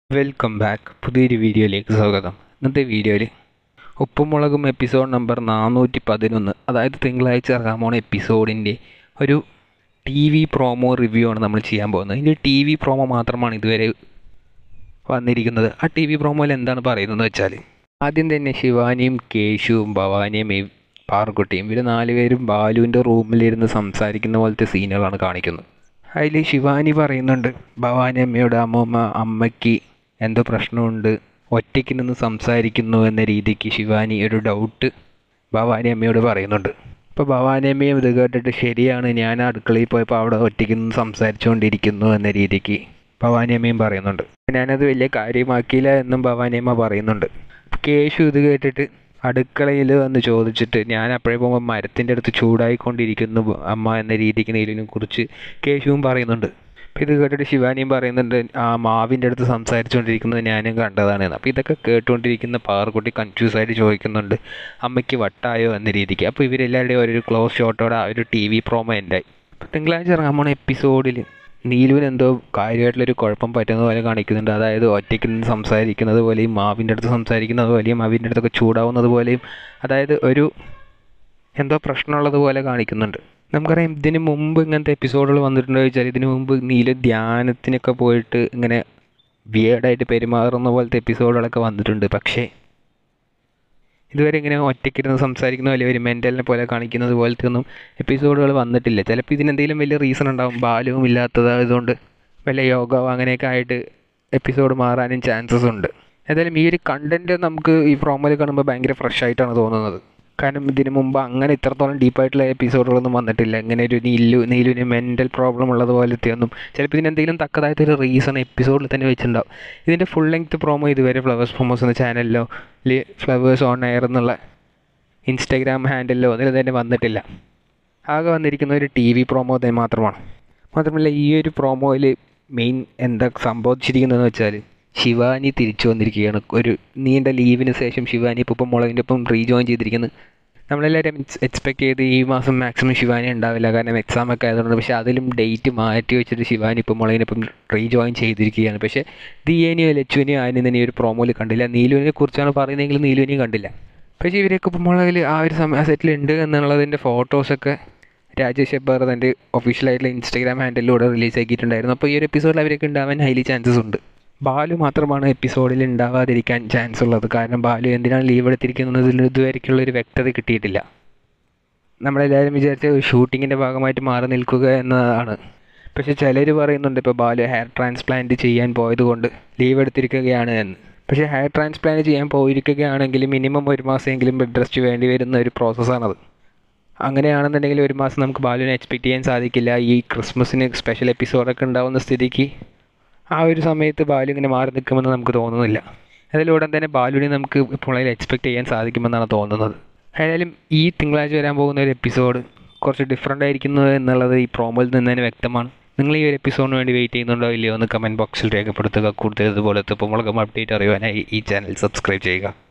welcome back പുതിയൊരു വീഡിയോയിലേക്ക് സ്വാഗതം ഇന്നത്തെ വീഡിയോയിൽ ഉപ്പുമുളകും എപ്പിസോഡ് നമ്പർ നാനൂറ്റി പതിനൊന്ന് അതായത് തിങ്കളാഴ്ച ഇറങ്ങാൻ പോണ എപ്പിസോഡിൻ്റെ ഒരു ടി വി പ്രോമോ റിവ്യൂ ആണ് നമ്മൾ ചെയ്യാൻ പോകുന്നത് ഇതിൻ്റെ ടി വി പ്രോമോ മാത്രമാണ് ഇതുവരെ വന്നിരിക്കുന്നത് ആ ടി വി പ്രോമോയിൽ എന്താണ് പറയുന്നതെന്ന് വെച്ചാൽ ആദ്യം തന്നെ ശിവാനിയും കേശുവും ഭവാനിയും ഈ പാർക്കുട്ടിയും ഇവർ നാലുപേരും ബാലുവിൻ്റെ റൂമിലിരുന്ന് സംസാരിക്കുന്ന പോലത്തെ സീനുകളാണ് കാണിക്കുന്നത് അതിൽ ശിവാനി പറയുന്നുണ്ട് ഭവാനി അമ്മയോട് അമ്മൂമ്മ അമ്മയ്ക്ക് എന്തോ പ്രശ്നമുണ്ട് ഒറ്റയ്ക്ക് നിന്ന് സംസാരിക്കുന്നു എന്ന രീതിക്ക് ശിവാനി ഒരു ഡൗട്ട് ഭവാനി അമ്മയോട് പറയുന്നുണ്ട് അപ്പോൾ ഭവാനി അമ്മയും ഇത് കേട്ടിട്ട് ശരിയാണ് ഞാൻ അടുക്കളയിൽ പോയപ്പോൾ അവിടെ ഒറ്റയ്ക്ക് നിന്ന് സംസാരിച്ചുകൊണ്ടിരിക്കുന്നു എന്ന രീതിക്ക് ഭവാനി അമ്മയും പറയുന്നുണ്ട് ഞാനത് വലിയ കാര്യമാക്കിയില്ല എന്നും ഭവാനി അമ്മ പറയുന്നുണ്ട് കേശു ഇത് കേട്ടിട്ട് അടുക്കളയിൽ വന്ന് ചോദിച്ചിട്ട് ഞാൻ അപ്പോഴേ പോകുമ്പോൾ മരത്തിൻ്റെ അടുത്ത് ചൂടായിക്കൊണ്ടിരിക്കുന്നു അമ്മ എന്ന രീതിക്ക് നീലിനെ കുറിച്ച് കേശുവും പറയുന്നുണ്ട് അപ്പോൾ ഇത് കേട്ടിട്ട് ശിവാനിയും പറയുന്നുണ്ട് ആ മാവിൻ്റെ അടുത്ത് സംസാരിച്ചുകൊണ്ടിരിക്കുന്നത് ഞാനും കണ്ടതാണ് എന്ന് അപ്പോൾ ഇതൊക്കെ കേട്ടുകൊണ്ടിരിക്കുന്ന പാറക്കുട്ടി കൺഫ്യൂസ് ആയിട്ട് ചോദിക്കുന്നുണ്ട് അമ്മയ്ക്ക് വട്ടായോ എന്ന രീതിക്ക് അപ്പോൾ ഇവരെല്ലാവരുടെയും ഒരു ക്ലോസ് ഷോട്ടോടെ ആ ഒരു ടി വി പ്രോമോ ഉണ്ടായി അപ്പോൾ തിങ്കളാഴ്ച ഇറങ്ങാൻ പോണ എപ്പിസോഡിൽ നീലുവിന് എന്തോ കാര്യമായിട്ടുള്ളൊരു കുഴപ്പം പറ്റുന്ന പോലെ കാണിക്കുന്നുണ്ട് അതായത് ഒറ്റയ്ക്ക് നിന്ന് സംസാരിക്കുന്നത് പോലെയും മാവിൻ്റെ അടുത്ത് സംസാരിക്കുന്നത് പോലെയും മാവിൻ്റെ അടുത്തൊക്കെ ചൂടാവുന്നത് പോലെയും അതായത് ഒരു എന്തോ പ്രശ്നമുള്ളത് പോലെ കാണിക്കുന്നുണ്ട് നമുക്കറിയാം ഇതിന് മുമ്പ് ഇങ്ങനത്തെ എപ്പിസോഡുകൾ വന്നിട്ടുണ്ടോ ചോദിച്ചാൽ ഇതിന് മുമ്പ് നീല ധ്യാനത്തിനൊക്കെ പോയിട്ട് ഇങ്ങനെ വിയേഡായിട്ട് പെരുമാറുന്ന പോലത്തെ എപ്പിസോഡുകളൊക്കെ വന്നിട്ടുണ്ട് പക്ഷേ ഇതുവരെ ഇങ്ങനെ ഒറ്റയ്ക്കിരുന്ന് സംസാരിക്കുന്ന പോലെ ഒരു മെൻ്റലിനെ പോലെ കാണിക്കുന്നത് പോലത്തെ ഒന്നും എപ്പിസോഡുകൾ വന്നിട്ടില്ല ചിലപ്പോൾ ഇതിനെന്തെങ്കിലും വലിയ റീസൺ ഉണ്ടാവും ബാലവും ഇല്ലാത്തതായതുകൊണ്ട് വല്ല യോഗ അങ്ങനെയൊക്കെ ആയിട്ട് എപ്പിസോഡ് മാറാനും ചാൻസസ് ഉണ്ട് ഏതായാലും ഈ ഒരു കണ്ടൻറ്റ് നമുക്ക് ഈ പ്രോമോയിൽ കാണുമ്പോൾ ഭയങ്കര ഫ്രഷ് ആയിട്ടാണ് തോന്നുന്നത് കാരണം ഇതിന് മുമ്പ് അങ്ങനെ ഇത്രത്തോളം ഡീപ്പായിട്ടുള്ള എപ്പിസോഡുകളൊന്നും വന്നിട്ടില്ല ഇങ്ങനെ ഒരു നീലു നീലുവിന് മെൻ്റൽ പ്രോബ്ലം ഉള്ളത് പോലത്തെ ഒന്നും ചിലപ്പോൾ ഇതിന് എന്തെങ്കിലും തക്കതായിട്ടൊരു റീസൺ എപ്പിസോഡിൽ തന്നെ വെച്ചിട്ടുണ്ടാവും ഇതിൻ്റെ ഫുൾ ലെങ്ത് പ്രോമോ ഇതുവരെ ഫ്ലവേഴ്സ് പ്രൊമോസ് എന്ന ചാനലിലോ ഫ്ലവേഴ്സ് ഓൺ എയർ എന്നുള്ള ഇൻസ്റ്റാഗ്രാം ഹാൻഡിലോ അതിൽ തന്നെ വന്നിട്ടില്ല ആകെ വന്നിരിക്കുന്ന ഒരു ടി വി പ്രോമോ തന്നെ മാത്രമാണ് മാത്രമല്ല ഈ ഒരു പ്രോമോയിൽ മെയിൻ എന്താ സംഭവിച്ചിരിക്കുന്നതെന്ന് വെച്ചാൽ ശിവാനി തിരിച്ചു വന്നിരിക്കുകയാണ് ഒരു നീണ്ട ലീവിന് ശേഷം ശിവാനി ഇപ്പോൾ ഇപ്പം മുളകിൻ്റെ ഒപ്പം റീജോയിൻ ചെയ്തിരിക്കുന്നത് നമ്മളെല്ലാവരും എക്സ്പെക്ട് ചെയ്ത് ഈ മാസം മാക്സിമം ശിവാനി ഉണ്ടാവില്ല കാരണം എക്സാം ഒക്കെ ആയതുകൊണ്ട് പക്ഷേ അതിലും ഡേറ്റ് മാറ്റി വെച്ചിട്ട് ശിവാനി ഇപ്പോൾ മുളകിനൊപ്പം റീജോയിൻ ചെയ്തിരിക്കുകയാണ് പക്ഷേ ദിയേനെയോ ലച്ചുവിനെയോ ആരും തന്നെ ഈ ഒരു പ്രോമോയിൽ കണ്ടില്ല നീലുവിനെ കുറിച്ചാണ് പറയുന്നതെങ്കിൽ നീലുവിനെയും കണ്ടില്ല പക്ഷേ ഇവരൊക്കെ ഇപ്പോൾ മുളകിൽ ആ ഒരു സമയം സെറ്റിലുണ്ട് എന്നുള്ളതിൻ്റെ ഫോട്ടോസൊക്കെ രാജേഷ് ഹെബ്ബർ തൻ്റെ ഒഫീഷ്യലായിട്ടുള്ള ഇൻസ്റ്റാഗ്രാം ഹാൻഡിലൂടെ റിലീസ് ആക്കിയിട്ടുണ്ടായിരുന്നു അപ്പോൾ ഈ ഒരു എപ്പിസോഡിൽ അവരൊക്കെ ഉണ്ടാവാൻ ഹൈലി ചാൻസസ് ഉണ്ട് ബാലു മാത്രമാണ് എപ്പിസോഡിൽ ഉണ്ടാവാതിരിക്കാൻ ചാൻസ് ഉള്ളത് കാരണം ബാലു എന്തിനാണ് ലീവ് എടുത്തിരിക്കുന്നതിൽ ഇതുവരെയ്ക്കുള്ള ഒരു വ്യക്തത കിട്ടിയിട്ടില്ല നമ്മളെല്ലാവരും വിചാരിച്ച ഷൂട്ടിങ്ങിൻ്റെ ഭാഗമായിട്ട് മാറി നിൽക്കുക എന്നതാണ് പക്ഷേ ചിലർ പറയുന്നുണ്ട് ഇപ്പോൾ ബാലു ഹെയർ ട്രാൻസ്പ്ലാന്റ് ചെയ്യാൻ പോയത് കൊണ്ട് ലീവ് എടുത്തിരിക്കുകയാണ് എന്ന് പക്ഷേ ഹെയർ ട്രാൻസ്പ്ലാന്റ് ചെയ്യാൻ പോയിരിക്കുകയാണെങ്കിൽ മിനിമം ഒരു മാസമെങ്കിലും ബെഡ് റെസ്റ്റ് വേണ്ടി വരുന്ന ഒരു പ്രോസസ്സാണത് അങ്ങനെയാണെന്നുണ്ടെങ്കിൽ ഒരു മാസം നമുക്ക് ബാലുവിനെ എക്സ്പെക്റ്റ് ചെയ്യാൻ സാധിക്കില്ല ഈ ക്രിസ്മസിന് സ്പെഷ്യൽ എപ്പിസോഡൊക്കെ ഉണ്ടാവുന്ന സ്ഥിതിക്ക് ആ ഒരു സമയത്ത് ബാലു ഇങ്ങനെ മാറി നിൽക്കുമെന്ന് നമുക്ക് തോന്നുന്നില്ല അതിലൂടെ തന്നെ ബാലുവിനെ നമുക്ക് ഇപ്പോൾ എക്സ്പെക്റ്റ് ചെയ്യാൻ സാധിക്കുമെന്നാണ് തോന്നുന്നത് ഏതായാലും ഈ തിങ്കളാഴ്ച വരാൻ പോകുന്ന ഒരു എപ്പിസോഡ് കുറച്ച് ഡിഫറെൻ്റ് ആയിരിക്കുന്നു എന്നുള്ളത് ഈ പ്രോമോയിൽ നിന്ന് തന്നെ വ്യക്തമാണ് നിങ്ങൾ ഈ ഒരു എപ്പിസോഡിന് വേണ്ടി വെയിറ്റ് ചെയ്യുന്നുണ്ടോ ഇല്ലയോ എന്ന് കമൻറ്റ് ബോക്സിൽ രേഖപ്പെടുത്തുക കൂടുതൽ ഇതുപോലത്തെ ഇപ്പോൾ മുളകം അപ്ഡേറ്റ് അറിയുവാനായി ഈ ചാനൽ സബ്സ്ക്രൈബ് ചെയ്യുക